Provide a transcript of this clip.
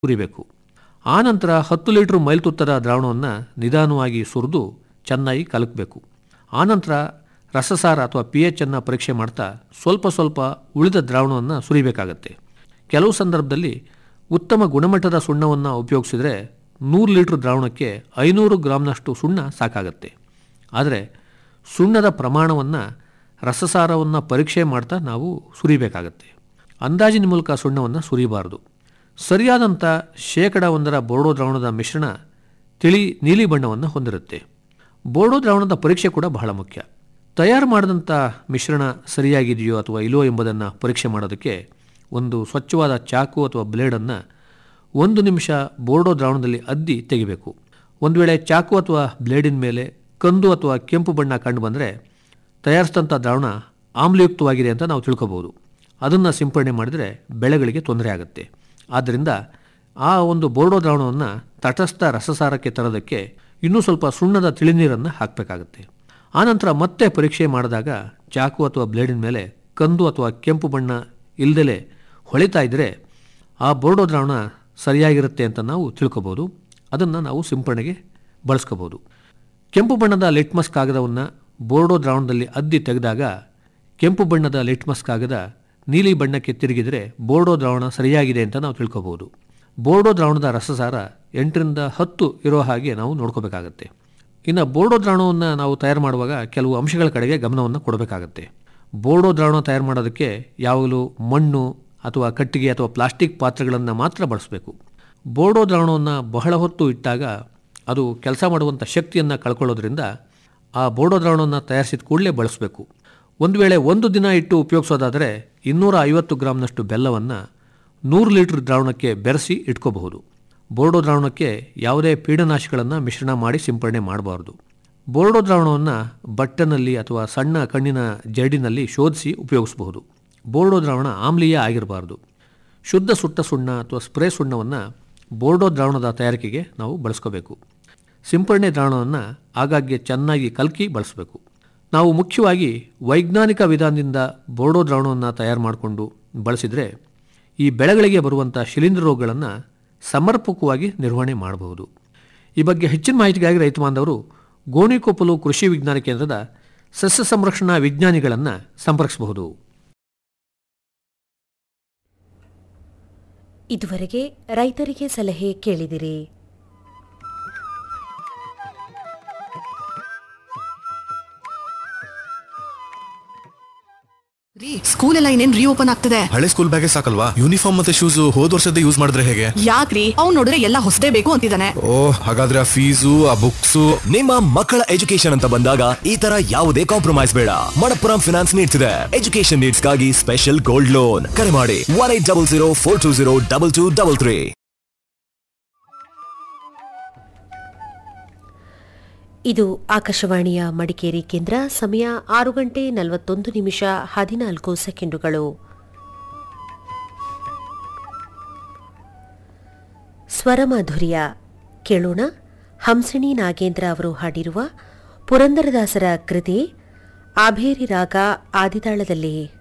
ಸುರಿಬೇಕು ಆನಂತರ ಹತ್ತು ಲೀಟ್ರ್ ಮೈಲ್ತುತ್ತದ ದ್ರಾವಣವನ್ನು ನಿಧಾನವಾಗಿ ಸುರಿದು ಚೆನ್ನಾಗಿ ಕಲಕಬೇಕು ಆನಂತರ ರಸಸಾರ ಅಥವಾ ಪಿ ಎಚ್ ಅನ್ನು ಪರೀಕ್ಷೆ ಮಾಡ್ತಾ ಸ್ವಲ್ಪ ಸ್ವಲ್ಪ ಉಳಿದ ದ್ರಾವಣವನ್ನು ಸುರಿಬೇಕಾಗತ್ತೆ ಕೆಲವು ಸಂದರ್ಭದಲ್ಲಿ ಉತ್ತಮ ಗುಣಮಟ್ಟದ ಸುಣ್ಣವನ್ನು ಉಪಯೋಗಿಸಿದರೆ ನೂರು ಲೀಟ್ರ್ ದ್ರಾವಣಕ್ಕೆ ಐನೂರು ಗ್ರಾಮ್ನಷ್ಟು ಸುಣ್ಣ ಸಾಕಾಗತ್ತೆ ಆದರೆ ಸುಣ್ಣದ ಪ್ರಮಾಣವನ್ನು ರಸಸಾರವನ್ನು ಪರೀಕ್ಷೆ ಮಾಡ್ತಾ ನಾವು ಸುರಿಬೇಕಾಗತ್ತೆ ಅಂದಾಜಿನ ಮೂಲಕ ಸುಣ್ಣವನ್ನು ಸುರಿಬಾರದು ಸರಿಯಾದಂಥ ಶೇಕಡ ಒಂದರ ಬೋರ್ಡೋ ದ್ರಾವಣದ ಮಿಶ್ರಣ ತಿಳಿ ನೀಲಿ ಬಣ್ಣವನ್ನು ಹೊಂದಿರುತ್ತೆ ಬೋರ್ಡೋ ದ್ರಾವಣದ ಪರೀಕ್ಷೆ ಕೂಡ ಬಹಳ ಮುಖ್ಯ ತಯಾರು ಮಾಡಿದಂಥ ಮಿಶ್ರಣ ಸರಿಯಾಗಿದೆಯೋ ಅಥವಾ ಇಲ್ಲೋ ಎಂಬುದನ್ನು ಪರೀಕ್ಷೆ ಮಾಡೋದಕ್ಕೆ ಒಂದು ಸ್ವಚ್ಛವಾದ ಚಾಕು ಅಥವಾ ಬ್ಲೇಡನ್ನು ಒಂದು ನಿಮಿಷ ಬೋರ್ಡೋ ದ್ರಾವಣದಲ್ಲಿ ಅದ್ದಿ ತೆಗಿಬೇಕು ಒಂದು ವೇಳೆ ಚಾಕು ಅಥವಾ ಬ್ಲೇಡಿನ ಮೇಲೆ ಕಂದು ಅಥವಾ ಕೆಂಪು ಬಣ್ಣ ಕಂಡು ಬಂದರೆ ತಯಾರಿಸಿದಂಥ ದ್ರಾವಣ ಆಮ್ಲಯುಕ್ತವಾಗಿದೆ ಅಂತ ನಾವು ತಿಳ್ಕೊಬೋದು ಅದನ್ನು ಸಿಂಪಡಣೆ ಮಾಡಿದರೆ ಬೆಳೆಗಳಿಗೆ ತೊಂದರೆ ಆಗುತ್ತೆ ಆದ್ದರಿಂದ ಆ ಒಂದು ಬೋರ್ಡೋ ದ್ರಾವಣವನ್ನು ತಟಸ್ಥ ರಸಸಾರಕ್ಕೆ ತರೋದಕ್ಕೆ ಇನ್ನೂ ಸ್ವಲ್ಪ ಸುಣ್ಣದ ತಿಳಿನೀರನ್ನು ಹಾಕಬೇಕಾಗತ್ತೆ ಆನಂತರ ಮತ್ತೆ ಪರೀಕ್ಷೆ ಮಾಡಿದಾಗ ಚಾಕು ಅಥವಾ ಬ್ಲೇಡಿನ ಮೇಲೆ ಕಂದು ಅಥವಾ ಕೆಂಪು ಬಣ್ಣ ಇಲ್ದಲೆ ಹೊಳಿತಾ ಇದ್ದರೆ ಆ ಬೋರ್ಡೋ ದ್ರಾವಣ ಸರಿಯಾಗಿರುತ್ತೆ ಅಂತ ನಾವು ತಿಳ್ಕೊಬೋದು ಅದನ್ನು ನಾವು ಸಿಂಪಡಣೆಗೆ ಬಳಸ್ಕೋಬೋದು ಕೆಂಪು ಬಣ್ಣದ ಲಿಟ್ಮಸ್ ಕಾಗದವನ್ನು ಬೋರ್ಡೋ ದ್ರಾವಣದಲ್ಲಿ ಅದ್ದಿ ತೆಗೆದಾಗ ಕೆಂಪು ಬಣ್ಣದ ಲಿಟ್ಮಸ್ ಕಾಗದ ನೀಲಿ ಬಣ್ಣಕ್ಕೆ ತಿರುಗಿದರೆ ಬೋರ್ಡೋ ದ್ರಾವಣ ಸರಿಯಾಗಿದೆ ಅಂತ ನಾವು ತಿಳ್ಕೊಬೋದು ಬೋರ್ಡೋ ದ್ರಾವಣದ ರಸಸಾರ ಎಂಟರಿಂದ ಹತ್ತು ಇರೋ ಹಾಗೆ ನಾವು ನೋಡ್ಕೋಬೇಕಾಗತ್ತೆ ಇನ್ನು ಬೋರ್ಡೋ ದ್ರಾವಣವನ್ನು ನಾವು ತಯಾರು ಮಾಡುವಾಗ ಕೆಲವು ಅಂಶಗಳ ಕಡೆಗೆ ಗಮನವನ್ನು ಕೊಡಬೇಕಾಗತ್ತೆ ಬೋರ್ಡೋ ದ್ರಾವಣ ತಯಾರು ಮಾಡೋದಕ್ಕೆ ಯಾವಾಗಲೂ ಮಣ್ಣು ಅಥವಾ ಕಟ್ಟಿಗೆ ಅಥವಾ ಪ್ಲಾಸ್ಟಿಕ್ ಪಾತ್ರೆಗಳನ್ನು ಮಾತ್ರ ಬಳಸಬೇಕು ಬೋರ್ಡೋ ದ್ರಾವಣವನ್ನು ಬಹಳ ಹೊತ್ತು ಇಟ್ಟಾಗ ಅದು ಕೆಲಸ ಮಾಡುವಂಥ ಶಕ್ತಿಯನ್ನು ಕಳ್ಕೊಳ್ಳೋದ್ರಿಂದ ಆ ಬೋರ್ಡೋ ದ್ರಾವಣವನ್ನು ತಯಾರಿಸಿದ ಕೂಡಲೇ ಬಳಸಬೇಕು ಒಂದು ವೇಳೆ ಒಂದು ದಿನ ಇಟ್ಟು ಉಪಯೋಗಿಸೋದಾದರೆ ಇನ್ನೂರ ಐವತ್ತು ಗ್ರಾಮ್ನಷ್ಟು ಬೆಲ್ಲವನ್ನು ನೂರು ಲೀಟರ್ ದ್ರಾವಣಕ್ಕೆ ಬೆರೆಸಿ ಇಟ್ಕೋಬಹುದು ಬೋರ್ಡೋ ದ್ರಾವಣಕ್ಕೆ ಯಾವುದೇ ಪೀಡನಾಶಗಳನ್ನು ಮಿಶ್ರಣ ಮಾಡಿ ಸಿಂಪಡಣೆ ಮಾಡಬಾರ್ದು ಬೋರ್ಡೋ ದ್ರಾವಣವನ್ನು ಬಟ್ಟನಲ್ಲಿ ಅಥವಾ ಸಣ್ಣ ಕಣ್ಣಿನ ಜರಡಿನಲ್ಲಿ ಶೋಧಿಸಿ ಉಪಯೋಗಿಸಬಹುದು ಬೋರ್ಡೋ ದ್ರಾವಣ ಆಮ್ಲೀಯ ಆಗಿರಬಾರ್ದು ಶುದ್ಧ ಸುಟ್ಟ ಸುಣ್ಣ ಅಥವಾ ಸ್ಪ್ರೇ ಸುಣ್ಣವನ್ನು ಬೋರ್ಡೋ ದ್ರಾವಣದ ತಯಾರಿಕೆಗೆ ನಾವು ಬಳಸ್ಕೋಬೇಕು ಸಿಂಪಡಣೆ ದ್ರಾವಣವನ್ನು ಆಗಾಗ್ಗೆ ಚೆನ್ನಾಗಿ ಕಲಕಿ ಬಳಸಬೇಕು ನಾವು ಮುಖ್ಯವಾಗಿ ವೈಜ್ಞಾನಿಕ ವಿಧಾನದಿಂದ ಬೋರ್ಡೋ ದ್ರಾವಣವನ್ನು ತಯಾರು ಮಾಡಿಕೊಂಡು ಬಳಸಿದರೆ ಈ ಬೆಳೆಗಳಿಗೆ ಬರುವಂಥ ಶಿಲೀಂಧ್ರ ರೋಗಗಳನ್ನು ಸಮರ್ಪಕವಾಗಿ ನಿರ್ವಹಣೆ ಮಾಡಬಹುದು ಈ ಬಗ್ಗೆ ಹೆಚ್ಚಿನ ಮಾಹಿತಿಗಾಗಿ ರೈತ ಬಾಂಧವರು ಗೋಣಿಕೊಪ್ಪಲು ಕೃಷಿ ವಿಜ್ಞಾನ ಕೇಂದ್ರದ ಸಸ್ಯ ಸಂರಕ್ಷಣಾ ವಿಜ್ಞಾನಿಗಳನ್ನು ಸಂಪರ್ಕಿಸಬಹುದು ಇದುವರೆಗೆ ರೈತರಿಗೆ ಸಲಹೆ ಕೇಳಿದಿರಿ ರೀ ಸ್ಕೂಲ್ ಎಲ್ಲ ಇನ್ನೇನ್ ರೀಓಪನ್ ಆಗ್ತದೆ ಹಳೆ ಸ್ಕೂಲ್ ಬ್ಯಾಗೆ ಸಾಕಲ್ವಾ ಯೂನಿಫಾರ್ಮ್ ಮತ್ತೆ ಶೂಸ್ ಹೋದ್ ವರ್ಷದ ಯೂಸ್ ಮಾಡಿದ್ರೆ ಹೇಗೆ ಯಾಕ್ರಿ ಅವ್ನ್ ನೋಡಿದ್ರೆ ಎಲ್ಲ ಹೊಸದೇ ಬೇಕು ಅಂತಿದ್ದಾನೆ ಓ ಹಾಗಾದ್ರೆ ಆ ಫೀಸು ಆ ಬುಕ್ಸು ನಿಮ್ಮ ಮಕ್ಕಳ ಎಜುಕೇಶನ್ ಅಂತ ಬಂದಾಗ ಈ ತರ ಯಾವುದೇ ಕಾಂಪ್ರಮೈಸ್ ಬೇಡ ಮಣಪ್ಪುರಂ ಫಿನಾನ್ಸ್ ನೀಡ್ತಿದೆ ಎಜುಕೇಶನ್ ನೀಡ್ಸ್ಗಾಗಿ ಸ್ಪೆಷಲ್ ಗೋಲ್ಡ್ ಲೋನ್ ಕರೆ ಮಾಡಿ one eight double zero four two zero double two double three ಇದು ಆಕಾಶವಾಣಿಯ ಮಡಿಕೇರಿ ಕೇಂದ್ರ ಸಮಯ ಆರು ಗಂಟೆ ನಲವತ್ತೊಂದು ನಿಮಿಷ ಹದಿನಾಲ್ಕು ಸೆಕೆಂಡುಗಳು ಸ್ವರಮಾಧುರ್ಯ ಕೇಳೋಣ ಹಂಸಿಣಿ ನಾಗೇಂದ್ರ ಅವರು ಹಾಡಿರುವ ಪುರಂದರದಾಸರ ಕೃತಿ ಆಭೇರಿ ರಾಗ ಆದಿತಾಳದಲ್ಲಿ